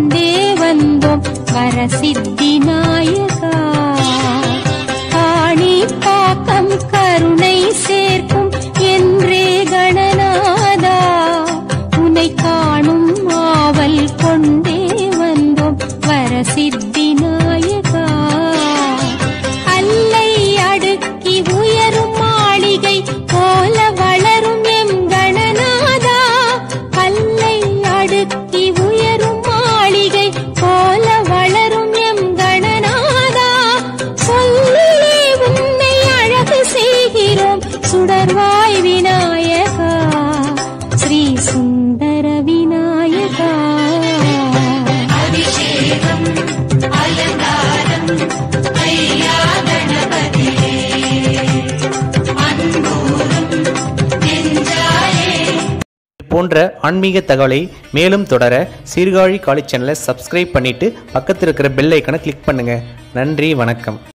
கொண்டே வந்தோம் வரசித்தி நாயகா காணி பாக்கம் கருணை சேர்க்கும் என்றே கணநாதா உன்னை காணும் ஆவல் கொண்டே வந்தோம் வரசித்தி நாயகா அல்லை அடுக்கி உயரும் மாளிகை போல வளரும் எம் கணநாதா அல்லை அடுக்கி உயரும் மாளிகை போல வளரும் எம் கணநாதா சொல்லியே உன்னை அழகு செய்கிறோம் சுடர்வாய் விநாயகா ஸ்ரீ சுந்தர விநாயகா போன்ற ஆன்மீக தகவலை மேலும் தொடர சீர்காழி காலேஜ் சேனலை சப்ஸ்கிரைப் பண்ணிட்டு பக்கத்தில் இருக்கிற பெல் ஐக்கனை கிளிக் பண்ணுங்க நன்றி வணக்கம்